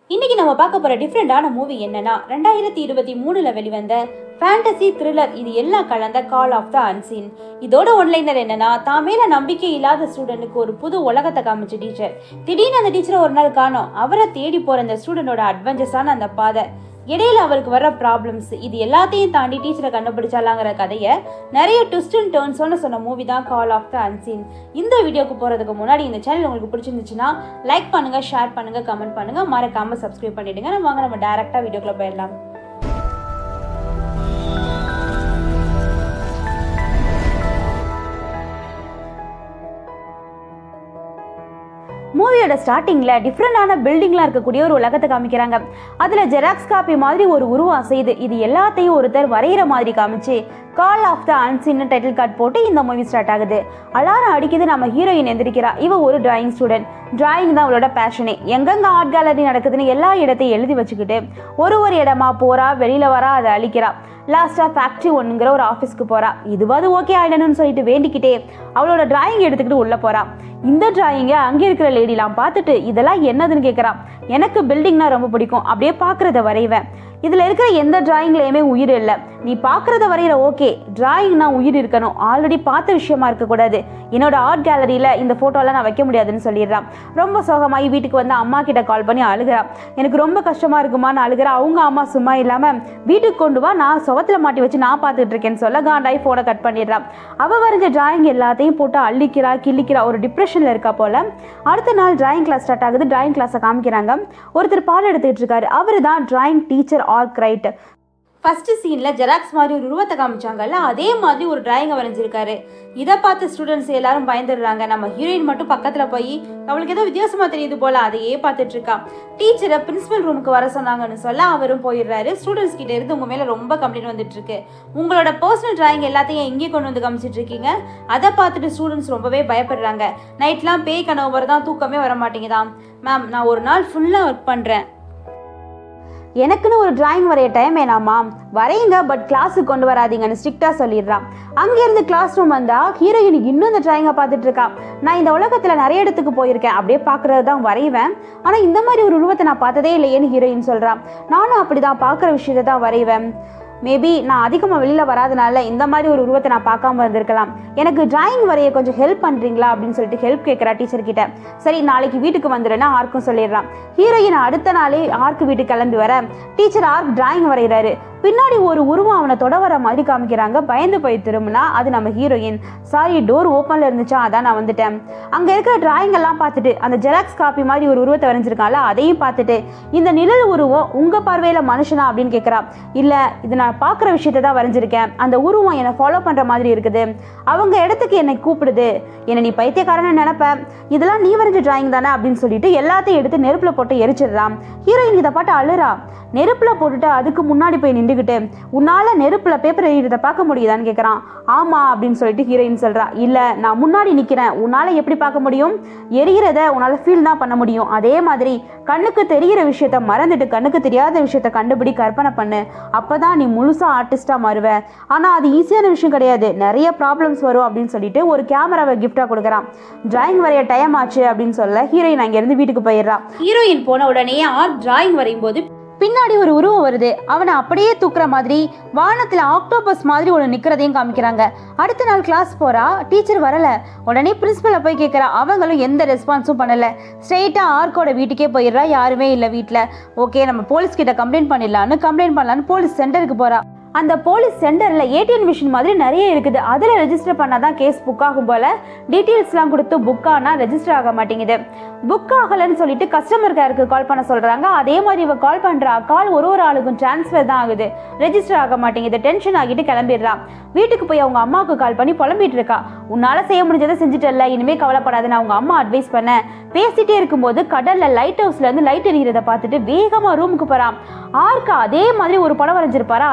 இன்னைக்கு நம்ம பார்க்க போற டிஃப்ரெண்டான மூவி என்னன்னா ரெண்டாயிரத்தி இருபத்தி மூணுல வெளிவந்த ஃபேண்டசி த்ரில்லர் இது எல்லாம் கலந்த கால் ஆஃப் த அன்சீன் இதோட ஒன்லைனர் என்னன்னா தான் மேல நம்பிக்கை இல்லாத ஸ்டூடெண்ட்டுக்கு ஒரு புது உலகத்தை காமிச்ச டீச்சர் திடீர்னு அந்த டீச்சரை ஒரு நாள் காணோம் அவரை தேடி போற அந்த ஸ்டூடெண்டோட அட்வென்ச்சர்ஸான அந்த பாதை இடையில அவருக்கு வர ப்ராப்ளம்ஸ் இது எல்லாத்தையும் தாண்டி டீச்சரை கண்டுபிடிச்சாலாங்கிற கதையை நிறைய ட்விஸ்ட் அண்ட் டேர்ன்ஸோன்னு சொன்ன மூவி தான் கால் ஆஃப் த அன்சீன் இந்த வீடியோக்கு போகிறதுக்கு முன்னாடி இந்த சேனல் உங்களுக்கு பிடிச்சிருந்துச்சுன்னா லைக் பண்ணுங்க ஷேர் பண்ணுங்க கமெண்ட் பண்ணுங்க மறக்காம சப்ஸ்கிரைப் பண்ணிடுங்க நம்ம வாங்க நம்ம டேரெக்டாக வீடியோக்குள்ள போயிடலாம் மூவியோட ஸ்டார்டிங்கில் டிஃப்ரெண்டான பில்டிங்லாம் இருக்கக்கூடிய ஒரு உலகத்தை காமிக்கிறாங்க அதில் ஜெராக்ஸ் காப்பி மாதிரி ஒரு உருவம் செய்து இது எல்லாத்தையும் ஒருத்தர் வரைகிற மாதிரி காமிச்சு கால் ஆஃப் த அன்சின்னு டைட்டில் கார்டு போட்டு இந்த மூவி ஸ்டார்ட் ஆகுது அலாரம் அடிக்குது நம்ம ஹீரோயின் எந்திரிக்கிறா இவ ஒரு டிராயிங் ஸ்டூடெண்ட் டிராயிங் தான் அவளோட பேஷனே எங்கெங்க ஆர்ட் கேலரி நடக்குதுன்னு எல்லா இடத்தையும் எழுதி வச்சுக்கிட்டு ஒரு ஒரு இடமா போறா வெளியில வரா அதை அழிக்கிறா லாஸ்ட்டாக ஃபேக்ட்ரி ஒன்றுங்கிற ஒரு ஆஃபீஸ்க்கு போறா இதுவாது ஓகே ஆயிடணும்னு சொல்லிட்டு வேண்டிக்கிட்டே அவளோட டிராயிங் எடுத்துக்கிட்டு உள்ளே போறா இந்த டிராயிங்கை அங்கே இருக்கிற லேடிலாம் பார்த்துட்டு இதெல்லாம் என்னதுன்னு கேட்குறா எனக்கு பில்டிங்னா ரொம்ப பிடிக்கும் அப்படியே பார்க்குறத வரைவேன் இதில் இருக்கிற எந்த டிராயிங்லேயுமே உயிர் இல்லை நீ பார்க்குறத வரைகிற ஓகே டிராயிங்னா உயிர் இருக்கணும் ஆல்ரெடி பார்த்த விஷயமா இருக்கக்கூடாது என்னோட ஆர்ட் கேலரியில் இந்த ஃபோட்டோலாம் நான் வைக்க முடியாதுன்னு சொல்லிடுறான் ரொம்ப சோகமாகி வீட்டுக்கு வந்து அம்மா கிட்ட கால் பண்ணி அழுகிறா எனக்கு ரொம்ப கஷ்டமாக இருக்குமான்னு அழுகிறா அவங்க அம்மா சும்மா இல்லாமல் வீட்டுக்கு கொண்டு வா நான் சுவத்தில் மாட்டி வச்சு நான் பார்த்துட்டு இருக்கேன்னு சொல்ல காண்டாய் ஃபோனை கட் பண்ணிடுறான் அவள் வரைஞ்ச டிராயிங் எல்லாத்தையும் போட்டு அள்ளிக்கிறா கிள்ளிக்கிறா ஒரு டிப்ரெஷனில் இருக்கா போல அடுத்த நாள் டிராயிங் கிளாஸ் ஸ்டார்ட் ஆகுது டிராயிங் கிளாஸை காமிக்கிறாங்க ஒருத்தர் பாடம் எடுத்துக்கிட்டு இருக்காரு அவர் தான் டிராயிங் டீச்சர் ஆர்க் ரைட் ஃபர்ஸ்ட் சீனில் ஜெராக்ஸ் மாதிரி ஒரு உருவத்தை காமிச்சாங்கல்ல அதே மாதிரி ஒரு டிராயிங்கை வரைஞ்சிருக்காரு இதை பார்த்து ஸ்டூடெண்ட்ஸ் எல்லாரும் பயந்துடுறாங்க நம்ம ஹீரோயின் மட்டும் பக்கத்தில் போய் அவளுக்கு ஏதோ வித்தியாசமா தெரியுது போல அதையே பார்த்துட்டு இருக்கா டீச்சரை பிரின்சிபல் ரூமுக்கு வர சொன்னாங்கன்னு சொல்ல அவரும் போயிடுறாரு ஸ்டூடெண்ட்ஸ் கிட்ட இருந்து உங்க மேல ரொம்ப கம்ப்ளைண்ட் வந்துட்டு இருக்கு உங்களோட பர்சனல் டிராயிங் எல்லாத்தையும் எங்கே கொண்டு வந்து காமிச்சிட்டு இருக்கீங்க அதை பார்த்துட்டு ஸ்டூடெண்ட்ஸ் ரொம்பவே பயப்படுறாங்க நைட்லாம் பேய் கனவு வரதான் தூக்கமே வர மாட்டேங்குதாம் மேம் நான் ஒரு நாள் ஃபுல்லாக ஒர்க் பண்ணுறேன் எனக்குன்னு ஒரு டிராயிங் வரைய டைம் வேணாமா வரையுங்க பட் கிளாஸுக்கு கொண்டு வராதீங்கன்னு ஸ்ட்ரிக்டாக சொல்லிடுறான் அங்கேருந்து கிளாஸ் ரூம் வந்தால் ஹீரோயினுக்கு இன்னும் இந்த டிராயிங்கை பார்த்துட்டு இருக்கா நான் இந்த உலகத்தில் நிறைய இடத்துக்கு போயிருக்கேன் அப்படியே பார்க்குறது தான் வரைவேன் ஆனால் இந்த மாதிரி ஒரு உருவத்தை நான் பார்த்ததே இல்லையேன்னு ஹீரோயின் சொல்கிறான் நானும் அப்படி தான் பார்க்குற விஷயத்தை தான் வரைவேன் மேபி நான் அதிகமாக வெளியில் வராதனால இந்த மாதிரி ஒரு உருவத்தை நான் பார்க்காம இருந்திருக்கலாம் எனக்கு டிராயிங் வரைய கொஞ்சம் ஹெல்ப் பண்ணுறீங்களா அப்படின்னு சொல்லிட்டு ஹெல்ப் கேட்குறா டீச்சர் கிட்ட சரி நாளைக்கு வீட்டுக்கு வந்துடுன்னு ஆர்க்கும் சொல்லிடுறான் ஹீரோயின் அடுத்த நாளே ஆர்க்கு வீட்டுக்கு கிளம்பி வர டீச்சர் ஆர்க் டிராயிங் வரைகிறாரு பின்னாடி ஒரு உருவம் அவனை தொட வர மாதிரி காமிக்கிறாங்க பயந்து போய் திரும்பினா அது நம்ம ஹீரோயின் சாரி டோர் ஓப்பனில் இருந்துச்சா அதான் நான் வந்துட்டேன் அங்கே இருக்கிற டிராயிங் எல்லாம் பார்த்துட்டு அந்த ஜெராக்ஸ் காப்பி மாதிரி ஒரு உருவத்தை வரைஞ்சிருக்கான்ல அதையும் பார்த்துட்டு இந்த நிழல் உருவம் உங்கள் பார்வையில் மனுஷனா அப்படின்னு கேட்குறா இல்லை இது நான் பார்க்குற விஷயத்தை தான் வரைஞ்சிருக்கேன் அந்த உருவம் என்னை ஃபாலோ பண்ணுற மாதிரி இருக்குது அவங்க இடத்துக்கு என்னை கூப்பிடுது என்னை நீ பைத்தியக்காரன்னு நினைப்ப இதெல்லாம் நீ வரைஞ்ச டிராயிங் தானே அப்படின்னு சொல்லிட்டு எல்லாத்தையும் எடுத்து நெருப்பில் போட்டு எரிச்சிடுறான் ஹீரோயின் இதை பாட்டு அழுறா நெருப்பில் போட்டுட்டு அதுக்கு முன்னாடி போய் நின்றுக்கிட்டு உன்னால் நெருப்பில் பேப்பர் எறிகிறத பார்க்க முடியுதான்னு கேட்குறான் ஆமாம் அப்படின்னு சொல்லிட்டு ஹீரோயின் சொல்கிறா இல்லை நான் முன்னாடி நிற்கிறேன் உன்னால் எப்படி பார்க்க முடியும் எரிகிறத உன்னால் ஃபீல் தான் பண்ண முடியும் அதே மாதிரி கண்ணுக்கு தெரிகிற விஷயத்த மறந்துட்டு கண்ணுக்கு தெரியாத விஷயத்த கண்டுபிடி கற்பனை பண்ணு அப்போ தான் நீ முழுசாக ஆர்டிஸ்டாக மாறுவ ஆனால் அது ஈஸியான விஷயம் கிடையாது நிறைய ப்ராப்ளம்ஸ் வரும் அப்படின்னு சொல்லிட்டு ஒரு கேமராவை கிஃப்டாக கொடுக்குறான் டிராயிங் வரைய டைம் ஆச்சு அப்படின்னு சொல்ல ஹீரோயின் அங்கேருந்து வீட்டுக்கு போயிடுறா ஹீரோயின் போன உடனே ஆர்ட் டிராயிங் வரையும் போது பின்னாடி ஒரு உருவம் வருது அவனை அப்படியே தூக்குற மாதிரி வானத்தில் ஆக்டோபஸ் மாதிரி ஒன்று நிற்கிறதையும் காமிக்கிறாங்க அடுத்த நாள் கிளாஸ் போறா டீச்சர் வரல உடனே பிரின்சிபலை போய் கேட்குறா அவங்களும் எந்த ரெஸ்பான்ஸும் பண்ணல ஸ்ட்ரெயிட்டாக ஆர்க்கோட வீட்டுக்கே போயிடுறா யாருமே இல்லை வீட்டில் ஓகே நம்ம போலீஸ் கிட்ட கம்ப்ளைண்ட் பண்ணிடலான்னு கம்ப்ளைண்ட் பண்ணலான்னு போலீஸ் சென்டருக்கு போறா அந்த போலீஸ் சென்டரில் ஏடிஎம் மிஷின் மாதிரி நிறைய இருக்குது அதில் ரெஜிஸ்டர் பண்ணால் தான் கேஸ் புக் ஆகும் போல் டீட்டெயில்ஸ்லாம் கொடுத்து புக் ஆனால் ரெஜிஸ்டர் ஆக மாட்டேங்குது புக் ஆகலைன்னு சொல்லிட்டு கஸ்டமர் கேருக்கு கால் பண்ண சொல்கிறாங்க அதே மாதிரி இவ கால் பண்ணுறா கால் ஒரு ஒரு ஆளுக்கும் ட்ரான்ஸ்ஃபர் தான் ஆகுது ரெஜிஸ்டர் ஆக மாட்டேங்குது டென்ஷன் ஆகிட்டு கிளம்பிடுறா வீட்டுக்கு போய் அவங்க அம்மாவுக்கு கால் பண்ணி புலம்பிட்டு இருக்கா உன்னால் செய்ய முடிஞ்சதை செஞ்சுட்டல இனிமே கவலைப்படாத நான் அவங்க அம்மா அட்வைஸ் பண்ணேன் பேசிட்டே இருக்கும்போது கடலில் லைட் ஹவுஸ்லேருந்து லைட் எரிகிறத பார்த்துட்டு வேகமாக ரூமுக்கு போகிறான் ஆர்க்கு அதே மாதிரி ஒரு படம் வரைஞ்சிருப்பாரா அதை பார்த்த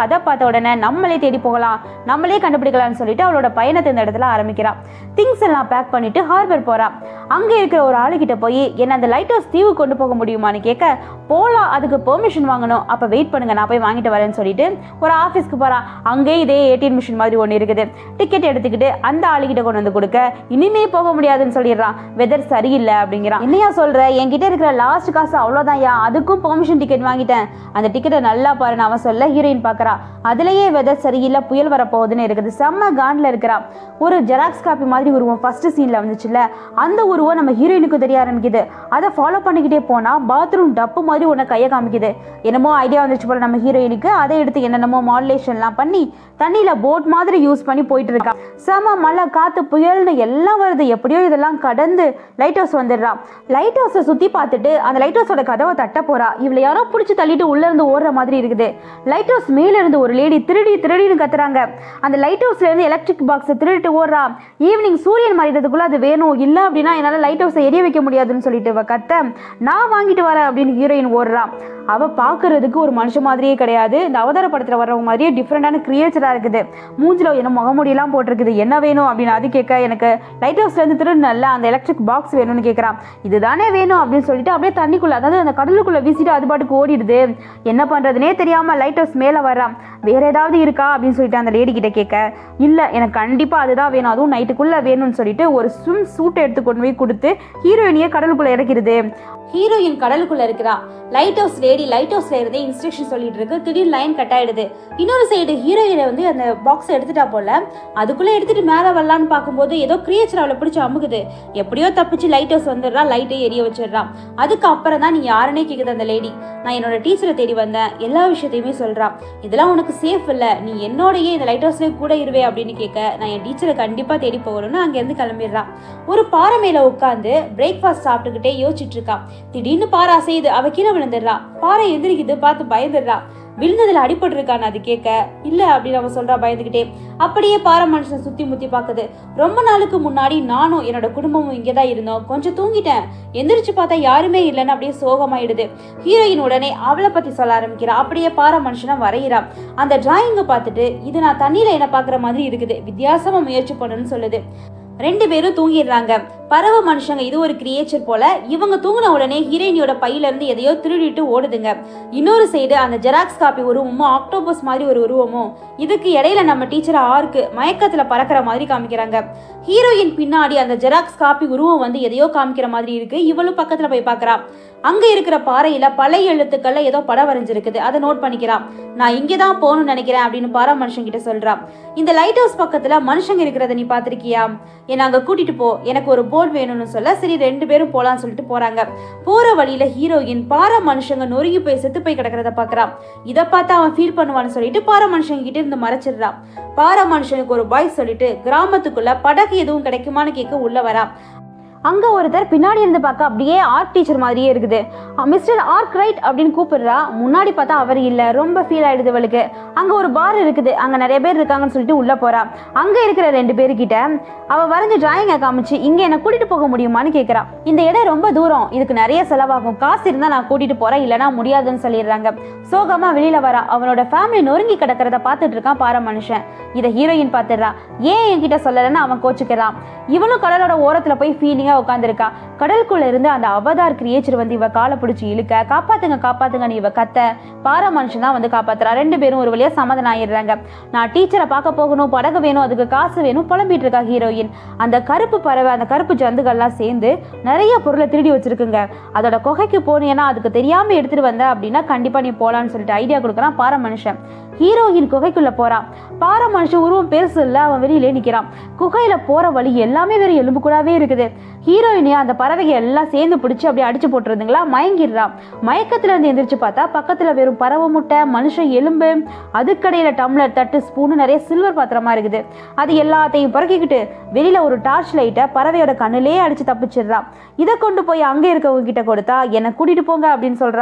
பார்த்த உடனே நம்மளே தேடி போகலாம் நம்மளே கண்டுபிடிக்கலாம்னு சொல்லிட்டு அவளோட பயணத்தை இந்த இடத்துல ஆரம்பிக்கிறான் திங்ஸ் எல்லாம் பேக் பண்ணிட்டு ஹார்பர் போறான் அங்க இருக்கிற ஒரு ஆளுகிட்ட போய் என்ன அந்த லைட் ஹவுஸ் தீவு கொண்டு போக முடியுமான்னு கேட்க போலாம் அதுக்கு பெர்மிஷன் வாங்கணும் அப்ப வெயிட் பண்ணுங்க நான் போய் வாங்கிட்டு வரேன்னு சொல்லிட்டு ஒரு ஆஃபீஸ்க்கு போறான் அங்கே இதே ஏடிஎம் மிஷின் மாதிரி ஒன்று இருக்குது டிக்கெட் எடுத்துக்கிட்டு அந்த ஆளுகிட்ட கொண்டு வந்து கொடுக்க இனிமே போக முடியாதுன்னு சொல்லிடுறான் வெதர் சரியில்லை அப்படிங்கிறான் என்னையா சொல்ற என்கிட்ட இருக்கிற லாஸ்ட் காசு அவ்வளோதான்யா அதுக்கும் பெர்மிஷன் டிக்கெட் வாங்கிட்டேன் அந்த டிக்கெட்டை நல்லா பாருன்னு அவன் சொல்ல ஹீரோயின் பார்க்கறா அதுலயே வெதர் சரியில்லை புயல் வரப்போகுதுன்னு இருக்குது செம்ம காண்டில் இருக்கிறா ஒரு ஜெராக்ஸ் காப்பி மாதிரி உருவம் ஃபர்ஸ்ட் சீன்ல வந்துச்சுல்ல அந்த உருவம் நம்ம ஹீரோயினுக்கு தெரிய ஆரம்பிக்குது அதை ஃபாலோ பண்ணிக்கிட்டே போனா பாத்ரூம் டப்பு மாதிரி உன்னை கையை காமிக்குது என்னமோ ஐடியா வந்துச்சு போல நம்ம ஹீரோயினுக்கு அதை எடுத்து என்னென்னமோ மாடுலேஷன்லாம் பண்ணி தண்ணியில போட் மாதிரி யூஸ் பண்ணி போயிட்டு இருக்கா செம மழை காத்து புயல்னு எல்லாம் வருது எப்படியோ இதெல்லாம் கடந்து லைட் ஹவுஸ் வந்துடுறான் லைட் ஹவுஸை சுத்தி பார்த்துட்டு அந்த லைட் ஹவுஸோட கதவை தட்ட போறா இவளை யாரோ பிடிச்சி தள்ளிட்டு உள்ள இருந்து ஓடுற மாதிரி இருக்குது லைட் ஹவுஸ் மேல இருந்து ஒரு லேடி திருடி திருடின்னு கத்துறாங்க அந்த லைட் ஹவுஸ்ல இருந்து எலக்ட்ரிக் பாக்ஸை திருடிட்டு ஓடுறா ஈவினிங் சூரியன் மறைகிறதுக்குள்ள அது வேணும் இல்ல அப்படின்னா என்னால லைட் ஹவுஸை எரிய வைக்க முடியாதுன்னு சொல்லிட்டு இவ கத்த நான் வாங்கிட்டு வரேன் அப்படின்னு ஹீரோயின் ஓடுறான் அவ பார்க்கறதுக்கு ஒரு மனுஷன் மாதிரியே கிடையாது இந்த அவதார படத்துல வர்றவங்க மாதிரியே டிஃப்ரெண்டான கிரியேச்சரா இருக்குது மூஞ்சில என்ன முகமுடியெல்லாம் போட்டிருக்குது என்ன வேணும் அப்படின்னு அது கேட்க எனக்கு லைட் ஹவுஸ்ல இருந்து திருநல்ல அந்த எலக்ட்ரிக் பாக்ஸ் வேணும்னு கேட்கறான் இதுதானே வேணும் அப்படின்னு சொல்லிட்டு அப்படியே தண்ணிக்குள்ள அதாவது அந்த கடலுக்குள்ள வீசிட்டு அது பாட்டுக்கு ஓடிடுது என்ன பண்றதுனே தெரியாம லைட் ஹவுஸ் மேல வர்றான் வேற ஏதாவது இருக்கா அப்படின்னு சொல்லிட்டு அந்த லேடி கிட்ட கேட்க இல்ல எனக்கு கண்டிப்பா அதுதான் வேணும் அதுவும் நைட்டுக்குள்ள வேணும்னு சொல்லிட்டு ஒரு ஸ்விம் சூட்டை எடுத்து கொண்டு போய் கொடுத்து ஹீரோயினியை கடலுக்குள்ள இறக்கிறது ஹீரோயின் கடலுக்குள்ள இருக்கிறா லைட் ஹவுஸ் லேடி லைட் ஹவுஸ்ல இருந்தே இன்ஸ்ட்ரக்ஷன் சொல்லிட்டு இருக்கு திடீர்னு லைன் கட் ஆயிடுது இன்னொரு சைடு ஹீரோயினை வந்து அந்த பாக்ஸ் எடுத்துட்டா போல அதுக்குள்ள எடுத்துட்டு மேல வரலான்னு பார்க்கும்போது ஏதோ கிரியேச்சர் அவளை பிடிச்சி அமுகுது எப்படியோ தப்பிச்சு லைட் ஹவுஸ் வந்துடுறா லைட்டை எரிய வச்சிடுறான் அதுக்கு அப்புறம் தான் நீ யாருன்னே கேக்குது அந்த லேடி நான் என்னோட டீச்சரை தேடி வந்தேன் எல்லா விஷயத்தையுமே சொல்றான் இதெல்லாம் உனக்கு சேஃப் இல்ல நீ என்னோடயே இந்த லைட் ஹவுஸ்ல கூட இருவே அப்படின்னு கேட்க நான் என் டீச்சரை கண்டிப்பா தேடி போகணும்னு அங்க இருந்து கிளம்பிடுறான் ஒரு பாறை மேல உட்காந்து பிரேக்ஃபாஸ்ட் சாப்பிட்டுக்கிட்டே யோசிச்சுட்டு இருக்கா திடீர்னு பாறை அசையுது அவ கீழே விழுந்துடுறா பாறை எந்திரிக்குது பார்த்து பயந்துடுறா விழுந்ததுல அடிபட்டு இருக்கான்னு அது கேட்க இல்ல அப்படின்னு அவன் சொல்றா பயந்துகிட்டே அப்படியே பாறை மனுஷன் சுத்தி முத்தி பாக்குது ரொம்ப நாளுக்கு முன்னாடி நானும் என்னோட குடும்பமும் இங்கதான் இருந்தோம் கொஞ்சம் தூங்கிட்டேன் எந்திரிச்சு பார்த்தா யாருமே இல்லைன்னு அப்படியே சோகமாயிடுது ஹீரோயின் உடனே அவளை பத்தி சொல்ல ஆரம்பிக்கிறா அப்படியே பாறை மனுஷனை வரைகிறா அந்த டிராயிங்கை பார்த்துட்டு இது நான் தண்ணியில என்ன பாக்குற மாதிரி இருக்குது வித்தியாசமா முயற்சி பண்ணணும்னு சொல்லுது ரெண்டு பேரும் தூங்கிடுறாங்க பறவை மனுஷங்க இது ஒரு கிரியேச்சர் போல இவங்க தூங்கின உடனே ஹீரோயினியோட பையில இருந்து எதையோ திருடிட்டு ஓடுதுங்க இன்னொரு சைடு அந்த ஜெராக்ஸ் காப்பி உருவமும் ஆக்டோபஸ் மாதிரி ஒரு உருவமும் இதுக்கு இடையில நம்ம டீச்சர் ஆர்க்கு மயக்கத்துல பறக்கிற மாதிரி காமிக்கிறாங்க ஹீரோயின் பின்னாடி அந்த ஜெராக்ஸ் காப்பி உருவம் வந்து எதையோ காமிக்கிற மாதிரி இருக்கு இவளும் பக்கத்துல போய் பார்க்கறா அங்க இருக்கிற பாறையில பழைய எழுத்துக்கள்ல ஏதோ படம் வரைஞ்சிருக்குது அதை நோட் பண்ணிக்கிறான் நான் இங்கே தான் போகணும்னு நினைக்கிறேன் அப்படின்னு பாரா மனுஷன் கிட்ட சொல்றான் இந்த லைட் ஹவுஸ் பக்கத்துல மனுஷங்க இருக்கிறத நீ பாத்திருக்கியா என்னை அங்க கூட்டிட்டு போ எனக்கு ஒரு போர்டு வேணும்னு சொல்ல சரி ரெண்டு பேரும் போலாம்னு சொல்லிட்டு போறாங்க போற வழியில ஹீரோயின் பாரா மனுஷங்க நொறுங்கி போய் செத்து போய் கிடக்கிறத பாக்குறான் இதை பார்த்து அவன் ஃபீல் பண்ணுவான்னு சொல்லிட்டு பாரா மனுஷங்க கிட்ட இருந்து மறைச்சிடுறான் பாரா மனுஷனுக்கு ஒரு பாய் சொல்லிட்டு கிராமத்துக்குள்ள படகு எதுவும் கிடைக்குமான்னு கேட்க உள்ள வரான் அங்க ஒருத்தர் பின்னாடி இருந்து பார்க்க அப்படியே ஆர்ட் டீச்சர் மாதிரியே இருக்குது மிஸ்டர் ஆர்க் ரைட் அப்படின்னு கூப்பிடுறா முன்னாடி பார்த்தா அவர் இல்ல ரொம்ப ஃபீல் ஆயிடுது அவளுக்கு அங்க ஒரு பார் இருக்குது அங்க நிறைய பேர் இருக்காங்கன்னு சொல்லிட்டு உள்ள போறா அங்க இருக்கிற ரெண்டு பேர்கிட்ட அவ வரைஞ்ச டிராயிங்கை காமிச்சு இங்க என்ன கூட்டிட்டு போக முடியுமான்னு கேக்குறா இந்த இடம் ரொம்ப தூரம் இதுக்கு நிறைய செலவாகும் காசு இருந்தா நான் கூட்டிட்டு போறேன் இல்லனா முடியாதுன்னு சொல்லிடுறாங்க சோகமா வெளியில வரா அவனோட ஃபேமிலி நொறுங்கி கிடக்கிறத பார்த்துட்டு இருக்கான் பார மனுஷன் இதை ஹீரோயின் பார்த்துடுறா ஏன் என்கிட்ட சொல்லலைன்னு அவன் கோச்சுக்கிறான் இவனும் கடலோட ஓரத்துல போய் ஃபீலிங்கா உட்காந்துருக்கா கடலுக்குள்ள இருந்து அந்த அவதார் கிரியேச்சர் வந்து இவ காலை பிடிச்சி இழுக்க காப்பாத்துங்க காப்பாத்துங்கன்னு இவ கத்த பாரா மனுஷன் தான் வந்து காப்பாத்துறா ரெண்டு பேரும் ஒரு வழியா சமாதானம் ஆயிடுறாங்க நான் டீச்சரை பார்க்க போகணும் படகு வேணும் அதுக்கு காசு வேணும் புலம்பிட்டு இருக்கா ஹீரோயின் அந்த கருப்பு பறவை அந்த கருப்பு ஜந்துகள்லாம் சேர்ந்து நிறைய பொருளை திருடி வச்சிருக்குங்க அதோட குகைக்கு போனீங்கன்னா அதுக்கு தெரியாம எடுத்துட்டு வந்த அப்படின்னா கண்டிப்பா நீ போலான்னு சொல்லிட்டு ஐடியா கொடுக்குறான் பார மனுஷன் ஹீரோயின் குகைக்குள்ள போறான் பார மனுஷன் உருவம் பெருசு இல்ல அவன் வெளியிலே நிக்கிறான் குகையில போற வழி எல்லாமே வெறும் எலும்பு கூடாவே இருக்குது ஹீரோயினே அந்த பறவைங்க எல்லாம் சேர்ந்து பிடிச்சி அப்படியே அடிச்சு போட்டுருதுங்களா மயங்கிடுறான் மயக்கத்துல இருந்து எந்திரிச்சு பார்த்தா பக்கத்துல வெறும் பறவை முட்டை மனுஷன் எலும்பு அதுக்கடையில டம்ளர் தட்டு ஸ்பூனு நிறைய சில்வர் பாத்திரமா இருக்குது அது எல்லாத்தையும் பறக்கிக்கிட்டு வெளியில ஒரு டார்ச் லைட்டை பறவையோட கண்ணிலே அடிச்சு தப்பிச்சிடுறான் இதை கொண்டு போய் அங்கே இருக்கவங்க கிட்ட கொடுத்தா என்னை கூட்டிட்டு போங்க அப்படின்னு சொல்றான்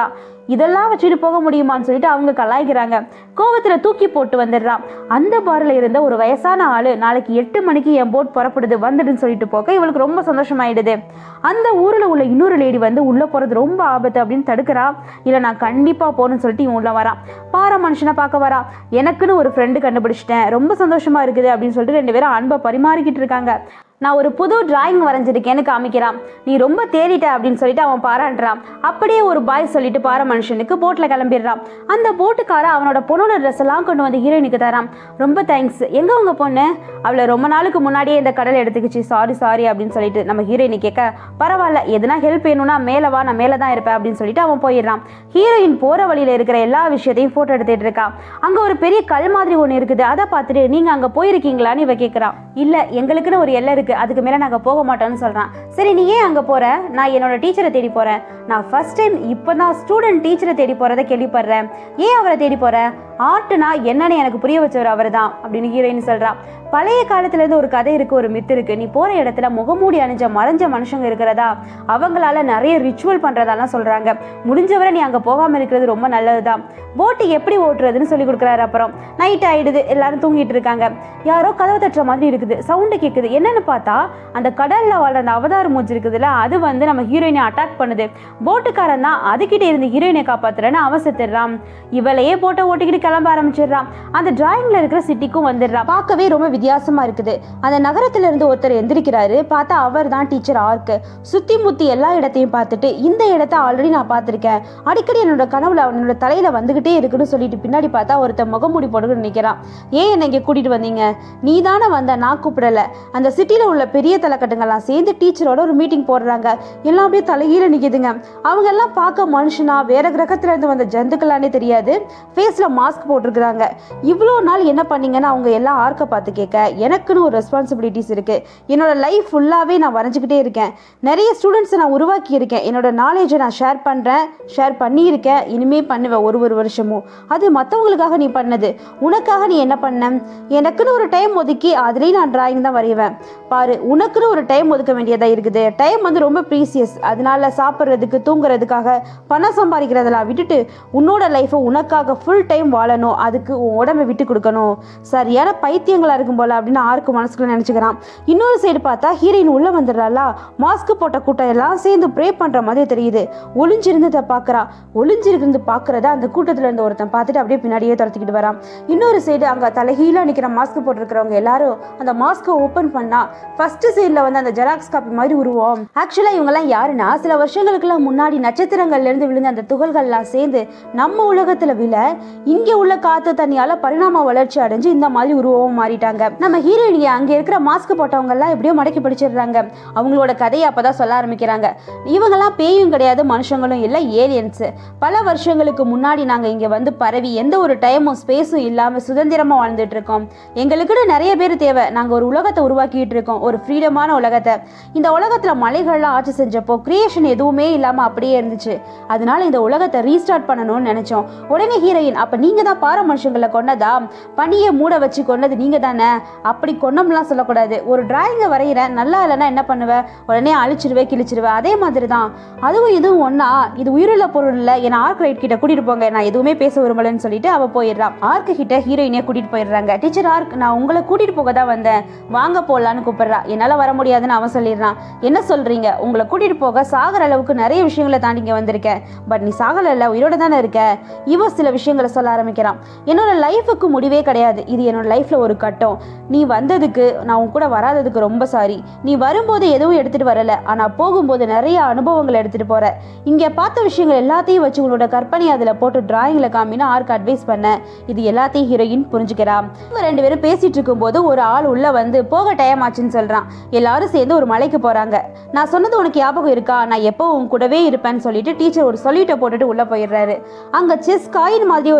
இதெல்லாம் வச்சுட்டு போக முடியுமான்னு சொல்லிட்டு அவங்க கலாய்க்கிறாங்க கோவத்துல தூக்கி போட்டு வந்துடுறான் அந்த பார்ல இருந்த ஒரு வயசான ஆளு நாளைக்கு எட்டு மணிக்கு என் போட் புறப்படுது வந்துடுன்னு சொல்லிட்டு போக இவளுக்கு ரொம்ப சந்தோஷமாயிடுது அந்த ஊர்ல உள்ள இன்னொரு லேடி வந்து உள்ள போறது ரொம்ப ஆபத்து அப்படின்னு தடுக்கிறா இல்ல நான் கண்டிப்பா போகணும்னு சொல்லிட்டு இவன் உள்ள வரான் பாறை மனுஷனை பார்க்க வரா எனக்குன்னு ஒரு ஃப்ரெண்டு கண்டுபிடிச்சிட்டேன் ரொம்ப சந்தோஷமா இருக்குது அப்படின்னு சொல்லிட்டு ரெண்டு பேரும் அன்பை பரிமாறிக்கிட்டு இருக்காங்க நான் ஒரு புது டிராயிங் வரைஞ்சிருக்கேன்னு காமிக்கிறான் நீ ரொம்ப தேடிட்ட அப்படின்னு சொல்லிட்டு அவன் பாராட்டுறான் அப்படியே ஒரு பாய் சொல்லிட்டு பாறை மனுஷனுக்கு போட்டில் கிளம்பிடுறான் அந்த போட்டுக்கார அவனோட பொண்ணோட ட்ரெஸ் எல்லாம் கொண்டு வந்து ஹீரோயினுக்கு தரான் ரொம்ப தேங்க்ஸ் எங்க உங்க பொண்ணு அவளை ரொம்ப நாளுக்கு முன்னாடியே இந்த கடலை எடுத்துக்கிச்சு சாரி சாரி அப்படின்னு சொல்லிட்டு நம்ம ஹீரோயினி கேட்க பரவாயில்ல எதுனா ஹெல்ப் வேணும்னா மேலே வா நான் மேலே தான் இருப்பேன் அப்படின்னு சொல்லிட்டு அவன் போயிடுறான் ஹீரோயின் போற வழியில இருக்கிற எல்லா விஷயத்தையும் போட்டோ எடுத்துட்டு இருக்கா அங்க ஒரு பெரிய கல் மாதிரி ஒன்று இருக்குது அதை பார்த்துட்டு நீங்க அங்க போயிருக்கீங்களான்னு இவ கேட்குறான் இல்ல எங்களுக்குன்னு ஒரு எல்லை இருக்கு அதுக்கு மேல நாங்க போக மாட்டோம்னு சொல்றான் சரி நீ ஏன் அங்க போற நான் என்னோட டீச்சரை தேடி போறேன் நான் ஃபர்ஸ்ட் டைம் இப்பதான் ஸ்டூடெண்ட் டீச்சரை தேடி போறதை கேள்விப்படுறேன் ஏன் அவரை தேடி போற ஆர்ட்னா என்னன்னு எனக்கு புரிய வச்சவர் அவர் தான் அப்படின்னு ஹீரோயின் சொல்றா பழைய காலத்துல இருந்து ஒரு கதை இருக்கு ஒரு மித்து இருக்கு நீ போற இடத்துல முகமூடி அணிஞ்ச மறைஞ்ச மனுஷங்க இருக்கிறதா அவங்களால நிறைய ரிச்சுவல் பண்றதெல்லாம் சொல்றாங்க முடிஞ்சவரை நீ அங்க போகாம இருக்கிறது ரொம்ப நல்லதுதான் போட்டு எப்படி ஓட்டுறதுன்னு சொல்லி கொடுக்குறாரு அப்புறம் நைட் ஆயிடுது எல்லாரும் தூங்கிட்டு இருக்காங்க யாரோ கதவை தட்டுற மாதிரி இருக்குது சவுண்டு கேட்குது என்னன்னு பார்த்தா அந்த கடல்ல வாழ்ற அந்த அவதார மூச்சு இருக்குதுல்ல அது வந்து நம்ம ஹீரோயினை அட்டாக் பண்ணுது போட்டுக்காரன் தான் அதுகிட்ட இருந்து ஹீரோயினை காப்பாத்துறேன்னு அவன் செத்துடுறான் இவளையே போட்டை ஓட்டிக்கிட்டு கிளம்ப ஆரம்பிச்சிடுறான் அந்த டிராயிங்ல இருக்கிற சிட்டிக்கும் வந்துடுறான் பார்க்கவே ரொம்ப வித்தியாசமா இருக்குது அந்த நகரத்துல இருந்து ஒருத்தர் எந்திரிக்கிறாரு பார்த்தா அவர் தான் டீச்சர் ஆர்க்கு சுத்தி முத்தி எல்லா இடத்தையும் பார்த்துட்டு இந்த இடத்த ஆல்ரெடி நான் பார்த்துருக்கேன் அடிக்கடி என்னோட கனவுல அவனோட தலையில வந்துகிட்டே இருக்குன்னு சொல்லிட்டு பின்னாடி பார்த்தா ஒருத்தன் முகமூடி போட்டுக்கிட்டு நிக்கிறான் ஏன் என்னை இங்கே கூட்டிட்டு வந்தீங்க நீ தானே வந்த நான் கூப்பிடல அந்த சிட்டில உள்ள பெரிய தலைக்கட்டுங்கள்லாம் சேர்ந்து டீச்சரோட ஒரு மீட்டிங் போடுறாங்க எல்லாம் அப்படியே தலைகீழ நிக்குதுங்க அவங்க எல்லாம் பார்க்க மனுஷனா வேற கிரகத்துல இருந்து வந்த ஜந்துக்களானே தெரியாது ஃபேஸ்ல மாஸ்க் போட்டிருக்கிறாங்க இவ்வளோ நாள் என்ன பண்ணீங்கன்னு அவங்க எல்லாம் ஆர்க்க பார்த்து கேட்க எனக்குன்னு ஒரு ரெஸ்பான்சிபிலிட்டிஸ் இருக்கு என்னோட லைஃப் ஃபுல்லாவே நான் வரைஞ்சிக்கிட்டே இருக்கேன் நிறைய ஸ்டூடெண்ட்ஸை நான் உருவாக்கி இருக்கேன் என்னோட நாலேஜை நான் ஷேர் பண்றேன் ஷேர் பண்ணியிருக்கேன் இனிமே பண்ணுவேன் ஒரு ஒரு வருஷமும் அது மற்றவங்களுக்காக நீ பண்ணது உனக்காக நீ என்ன பண்ண எனக்குன்னு ஒரு டைம் ஒதுக்கி அதுலேயும் நான் டிராயிங் தான் வரைவேன் பாரு உனக்குன்னு ஒரு டைம் ஒதுக்க வேண்டியதா இருக்குது டைம் வந்து ரொம்ப ப்ரீசியஸ் அதனால சாப்பிட்றதுக்கு தூங்குறதுக்காக பணம் சம்பாதிக்கிறதெல்லாம் விட்டுட்டு உன்னோட லைஃப்பை உனக்காக ஃபுல் டைம் வாழணும் அதுக்கு உன் உடம்பை விட்டு கொடுக்கணும் சரியான பைத்தியங்களா இருக்கும் போல அப்படின்னு ஆருக்கு மனசுக்குள்ள நினச்சிக்கிறான் இன்னொரு சைடு பார்த்தா ஹீரோயின் உள்ள வந்துடுறாளா மாஸ்க் போட்ட கூட்டம் எல்லாம் சேர்ந்து ப்ரே பண்ற மாதிரி தெரியுது ஒளிஞ்சிருந்ததை பார்க்கறா ஒளிஞ்சிருந்து பார்க்கறத அந்த கூட்டத்துல இருந்த ஒருத்தன் பார்த்துட்டு அப்படியே பின்னாடியே துரத்திக்கிட்டு வரான் இன்னொரு சைடு அங்க தலைகீழா நிக்கிற மாஸ்க் போட்டிருக்கிறவங்க எல்லாரும் அந்த மாஸ்கை ஓபன் பண்ணா ஃபர்ஸ்ட் சைடுல வந்து அந்த ஜெராக்ஸ் காப்பி மாதிரி உருவம் ஆக்சுவலா இவங்கெல்லாம் யாருன்னா சில வருஷங்களுக்குலாம் முன்னாடி நட்சத்திரங்கள்ல இருந்து விழுந்த அந்த துகள்கள்லாம் சேர்ந்து நம்ம உலகத்துல விழ இங்க உள்ள காத்து தண்ணியால பரிணாம வளர்ச்சி அடைஞ்சு இந்த மாதிரி உருவம் மாறிட்டாங்க நம்ம ஹீரோயினிய அங்க இருக்கிற மாஸ்க் போட்டவங்க எல்லாம் எப்படியோ மடக்கி பிடிச்சிடுறாங்க அவங்களோட கதையை அப்பதான் சொல்ல ஆரம்பிக்கிறாங்க இவங்கெல்லாம் பேயும் கிடையாது மனுஷங்களும் இல்லை ஏலியன்ஸ் பல வருஷங்களுக்கு முன்னாடி நாங்க இங்க வந்து பரவி எந்த ஒரு டைமும் ஸ்பேஸும் இல்லாம சுதந்திரமா வாழ்ந்துட்டு இருக்கோம் எங்களுக்குன்னு நிறைய பேர் தேவை நாங்க ஒரு உலகத்தை உருவாக்கிட்டு இருக்கோம் ஒரு ஃப்ரீடமான உலகத்தை இந்த உலகத்துல மலைகள்லாம் ஆட்சி செஞ்சப்போ கிரியேஷன் எதுவுமே இல்லாம அப்படியே இருந்துச்சு அதனால இந்த உலகத்தை ரீஸ்டார்ட் பண்ணணும்னு நினைச்சோம் உடனே ஹீரோயின் அப்ப நீங்க தான் பார மனுஷங்களை கொன்னதா பனியை மூட வச்சு கொன்னது நீங்க தானே அப்படி கொன்னம்லாம் சொல்லக்கூடாது ஒரு டிராயிங்கை வரைகிறேன் நல்லா இல்லைன்னா என்ன பண்ணுவ உடனே அழிச்சிருவே கிழிச்சிருவே அதே மாதிரி தான் அதுவும் இதுவும் ஒண்ணா இது உயிருள்ள பொருள் இல்ல என் ஆர்க் ரைட் கிட்ட கூட்டிட்டு போங்க நான் எதுவுமே பேச விரும்பலன்னு சொல்லிட்டு அவ போயிடுறான் ஆர்க்கு கிட்ட ஹீரோயினே கூட்டிட்டு போயிடுறாங்க டீச்சர் ஆர்க் நான் உங்களை கூட்டிட்டு போக தான் வந்தேன் வாங்க போலான்னு கூப்பிடுறா என்னால வர முடியாதுன்னு அவன் சொல்லிடுறான் என்ன சொல்றீங்க உங்களை கூட்டிட்டு போக சாகர அளவுக்கு நிறைய விஷயங்களை தாண்டி இங்க வந்திருக்கேன் பட் நீ சாகல உயிரோட தானே இருக்க இவ சில விஷயங்களை சொல்ல ஆரம்பிக்கிறான் என்னோட லைஃபுக்கு முடிவே கிடையாது இது என்னோட லைஃப்ல ஒரு கட்டம் நீ வந்ததுக்கு நான் உன் கூட வராததுக்கு ரொம்ப சாரி நீ வரும்போது எதுவும் எடுத்துட்டு வரல ஆனா போகும்போது நிறைய அனுபவங்களை எடுத்துட்டு போற இங்க பார்த்த விஷயங்கள் எல்லாத்தையும் வச்சு உன்னோட கற்பனை அதுல போட்டு டிராயிங்ல காமின்னு ஆர்க்கு அட்வைஸ் பண்ண இது எல்லாத்தையும் ஹீரோயின் புரிஞ்சுக்கிறா இவங்க ரெண்டு பேரும் பேசிட்டு இருக்கும்போது ஒரு ஆள் உள்ள வந்து போக டைம் ஆச்சுன்னு சொல்றான் எல்லாரும் சேர்ந்து ஒரு மலைக்கு போறாங்க நான் சொன்னது உனக்கு ஞாபகம் இருக்கா நான் எப்போ உன் கூடவே இருப்பேன்னு சொல்லிட்டு டீச்சர் ஒரு சொல்லிட்ட போட்டுட்டு உள்ள போயிடுறாரு அங்க செஸ் காயின் மாதிரி ஒரு பில்டிங்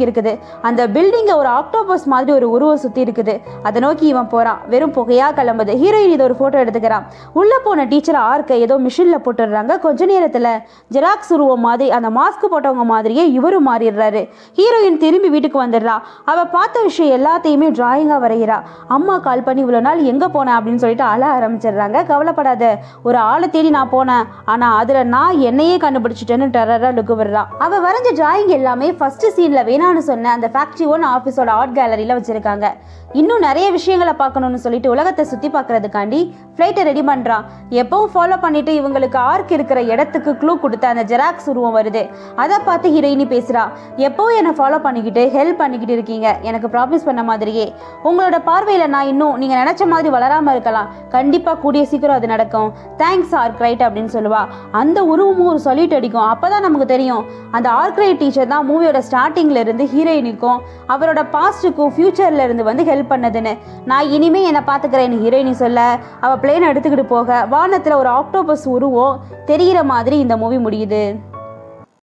பில்டிங் இருக்குது அந்த பில்டிங்கை ஒரு ஆக்டோபஸ் மாதிரி ஒரு உருவம் சுற்றி இருக்குது அதை நோக்கி இவன் போகிறான் வெறும் புகையா கிளம்புது ஹீரோயின் இதை ஒரு ஃபோட்டோ எடுத்துக்கிறான் உள்ளே போன டீச்சர் ஆர்க்கை ஏதோ மிஷினில் போட்டுடுறாங்க கொஞ்ச நேரத்தில் ஜெராக்ஸ் உருவம் மாதிரி அந்த மாஸ்க் போட்டவங்க மாதிரியே இவரும் மாறிடுறாரு ஹீரோயின் திரும்பி வீட்டுக்கு வந்துடுறா அவள் பார்த்த விஷயம் எல்லாத்தையுமே டிராயிங்காக வரைகிறா அம்மா கால் பண்ணி இவ்வளோ நாள் எங்கே போனேன் அப்படின்னு சொல்லிட்டு அழ ஆரம்பிச்சிடுறாங்க கவலைப்படாத ஒரு ஆளை தேடி நான் போனேன் ஆனால் அதில் நான் என்னையே கண்டுபிடிச்சிட்டேன்னு டெரராக லுக்கு விடுறா அவள் வரைஞ்ச டிராயிங் எல்லாமே ஃபர்ஸ்ட் சீனில் வேணான்னு சொன்ன அந்த ஃபேக்ட்ரி ஒன் ஆஃபீஸோட ஆர்ட் கேலரியில் வச்சுருக்காங்க இன்னும் நிறைய விஷயங்களை பார்க்கணும்னு சொல்லிட்டு உலகத்தை சுற்றி பார்க்கறதுக்காண்டி ஃப்ளைட்டை ரெடி பண்ணுறான் எப்பவும் ஃபாலோ பண்ணிட்டு இவங்களுக்கு ஆர்க் இருக்கிற இடத்துக்கு க்ளூ கொடுத்த அந்த ஜெராக்ஸ் உருவம் வருது அதை பார்த்து ஹீரோயினி பேசுகிறா எப்பவும் என்னை ஃபாலோ பண்ணிக்கிட்டு ஹெல்ப் பண்ணிக்கிட்டு இருக்கீங்க எனக்கு ப்ராமிஸ் பண்ண மாதிரியே உங்களோட பார்வையில் நான் இன்னும் நீங்கள் நினச்ச மாதிரி வளராமல் இருக்கலாம் கண்டிப்பாக கூடிய சீக்கிரம் அது நடக்கும் தேங்க்ஸ் ஆர்க் ரைட் அப்படின்னு சொல்லுவா அந்த உருவமும் ஒரு சொல்லிட்டு அடிக்கும் அப்போ தான் நமக்கு தெரியும் அந்த ஆர்க் ரைட் டீச்சர் தான் மூவியோட ஸ்டார்டிங்ல இருந்து ஹீரோயினுக்கும் அவரோட பாஸ்ட்டுக்கும் ஃபியூச்சர்ல இருந்து வந்து ஹெல்ப் பண்ணதுன்னு நான் இனிமே என்னை பார்த்துக்கிறேன்னு ஹீரோயினி சொல்ல அவள் பிளேன் எடுத்துக்கிட்டு போக வானத்தில் ஒரு ஆக்டோபஸ் உருவம் தெரிகிற மாதிரி இந்த மூவி முடியுது